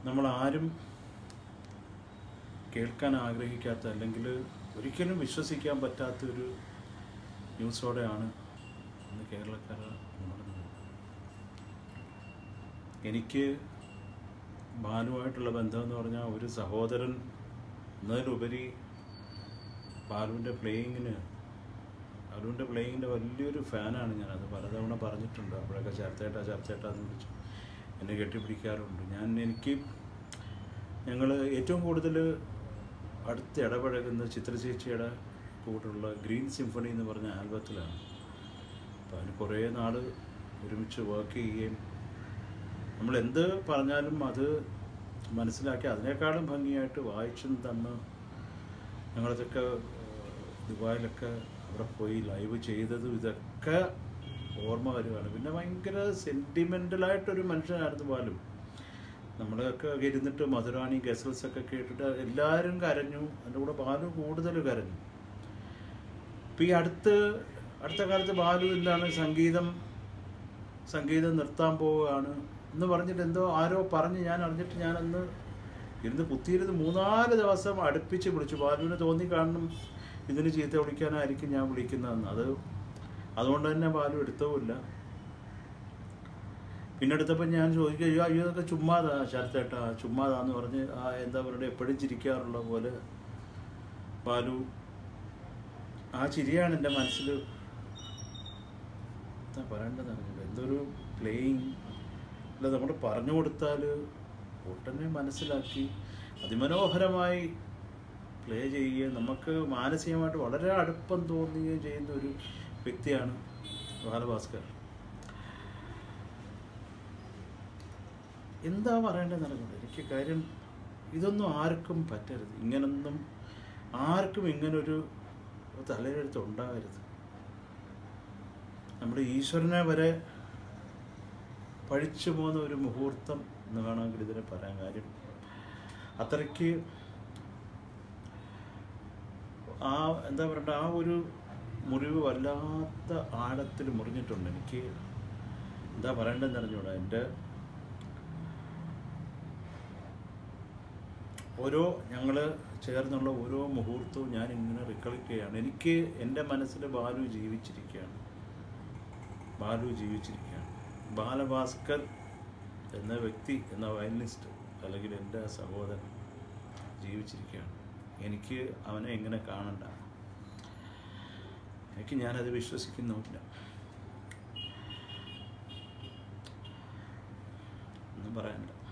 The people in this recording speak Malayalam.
നമ്മൾ ആരും കേൾക്കാൻ ആഗ്രഹിക്കാത്ത അല്ലെങ്കിൽ ഒരിക്കലും വിശ്വസിക്കാൻ പറ്റാത്തൊരു ന്യൂസോടെയാണ് ഇന്ന് കേരളക്കാർ ഉണർന്നത് എനിക്ക് ബാലുവായിട്ടുള്ള ബന്ധം എന്ന് പറഞ്ഞാൽ ഒരു സഹോദരൻ എന്നതിലുപരി ബാലുവിൻ്റെ പ്ലേയിങ്ങിന് ബാലുവിൻ്റെ പ്ലേയിങ്ങിൻ്റെ വലിയൊരു ഫാനാണ് ഞാൻ അത് പലതവണ പറഞ്ഞിട്ടുണ്ട് അപ്പോഴൊക്കെ ചേർത്തേട്ടാ ചേർത്തേട്ടാ എന്ന് വിളിച്ചു എന്നെ കെട്ടിപ്പിടിക്കാറുണ്ട് ഞാൻ എനിക്ക് ഞങ്ങൾ ഏറ്റവും കൂടുതൽ അടുത്ത് ഇടപഴകുന്ന ചിത്രചേച്ചിയുടെ കൂടെയുള്ള ഗ്രീൻ സിംഫണി എന്ന് പറഞ്ഞ ആൽബത്തിലാണ് അപ്പോൾ അതിന് കുറേ നാൾ ഒരുമിച്ച് വർക്ക് ചെയ്യുകയും നമ്മൾ എന്ത് പറഞ്ഞാലും അത് മനസ്സിലാക്കി അതിനേക്കാളും ഭംഗിയായിട്ട് വായിച്ചും തന്ന് ഞങ്ങളതൊക്കെ ദുബായിലൊക്കെ അവിടെ പോയി ലൈവ് ചെയ്തതും ഇതൊക്കെ ഓർമ്മ വരുവാണ് പിന്നെ ഭയങ്കര സെൻറ്റിമെൻ്റലായിട്ടൊരു മനുഷ്യനായിരുന്നു ബാലു നമ്മളൊക്കെ ഇരുന്നിട്ട് മധുരാണി ഗസൽസ് ഒക്കെ കേട്ടിട്ട് എല്ലാവരും കരഞ്ഞു അതിൻ്റെ കൂടെ ബാലു കൂടുതൽ കരഞ്ഞു ഇപ്പം ഈ അടുത്ത് അടുത്ത കാലത്ത് ബാലു എന്താണ് സംഗീതം സംഗീതം നിർത്താൻ പോവുകയാണ് എന്ന് പറഞ്ഞിട്ട് എന്തോ ആരോ പറഞ്ഞ് ഞാൻ അറിഞ്ഞിട്ട് ഞാനന്ന് ഇരുന്ന് കുത്തിയിരുന്ന് മൂന്നാല് ദിവസം അടുപ്പിച്ച് വിളിച്ചു ബാലുവിന് തോന്നി കാണണം ഇതിന് ചീത്ത വിളിക്കാനായിരിക്കും ഞാൻ വിളിക്കുന്നതെന്ന് അത് അതുകൊണ്ട് തന്നെ ബാലു എടുത്തുമില്ല പിന്നെ എടുത്തപ്പോൾ ഞാൻ ചോദിക്കുക അയ്യോ അയ്യോ ഇതൊക്കെ ചുമ്മാതാ ശരത്തേട്ടാ ചുമ്മാതാന്ന് പറഞ്ഞ് ആ എന്താ പറയുക എപ്പോഴും ചിരിക്കാറുള്ള പോലെ ബാലു ആ ചിരിയാണ് എൻ്റെ മനസ്സിൽ എന്താ പറയേണ്ടത് അറിഞ്ഞില്ല എന്തൊരു പ്ലേയിങ് അല്ല നമ്മൾ പറഞ്ഞു കൊടുത്താൽ ഒട്ടനെ മനസ്സിലാക്കി അതിമനോഹരമായി പ്ലേ ചെയ്യുകയും നമുക്ക് മാനസികമായിട്ട് വളരെ അടുപ്പം തോന്നുകയും ചെയ്യുന്ന ഒരു വ്യക്തിയാണ് ബാലഭാസ്കർ എന്താ പറയേണ്ടതെന്ന് അറിഞ്ഞൂടെ എനിക്ക് കാര്യം ഇതൊന്നും ആർക്കും പറ്റരുത് ഇങ്ങനൊന്നും ആർക്കും ഇങ്ങനൊരു തലയെഴുത്ത് ഉണ്ടാകരുത് നമ്മുടെ ഈശ്വരനെ വരെ പഴിച്ചു പോകുന്ന ഒരു മുഹൂർത്തം എന്ന് വേണമെങ്കിൽ ഇതിനെ പറയാൻ കാര്യം അത്രയ്ക്ക് ആ എന്താ പറയണ്ട ആ ഒരു മുറിവ് വല്ലാത്ത ആഴത്തിൽ മുറിഞ്ഞിട്ടുണ്ട് എനിക്ക് എന്താ പറയേണ്ടതെന്ന് അറിഞ്ഞൂടാ എൻ്റെ ഓരോ ഞങ്ങൾ ചേർന്നുള്ള ഓരോ മുഹൂർത്തവും ഞാൻ ഇങ്ങനെ റിക്കളക്ട് ചെയ്യുകയാണ് എനിക്ക് എൻ്റെ മനസ്സിൽ ബാലു ജീവിച്ചിരിക്കുകയാണ് ബാലു ജീവിച്ചിരിക്കുകയാണ് ബാലഭാസ്കർ എന്ന വ്യക്തി എന്ന വയലിനിസ്റ്റ് അല്ലെങ്കിൽ എൻ്റെ സഹോദരൻ ജീവിച്ചിരിക്കുകയാണ് എനിക്ക് അവനെ എങ്ങനെ കാണണ്ട എനിക്ക് ഞാനത് വിശ്വസിക്കുന്നുമില്ല ഒന്നും പറയാനില്ല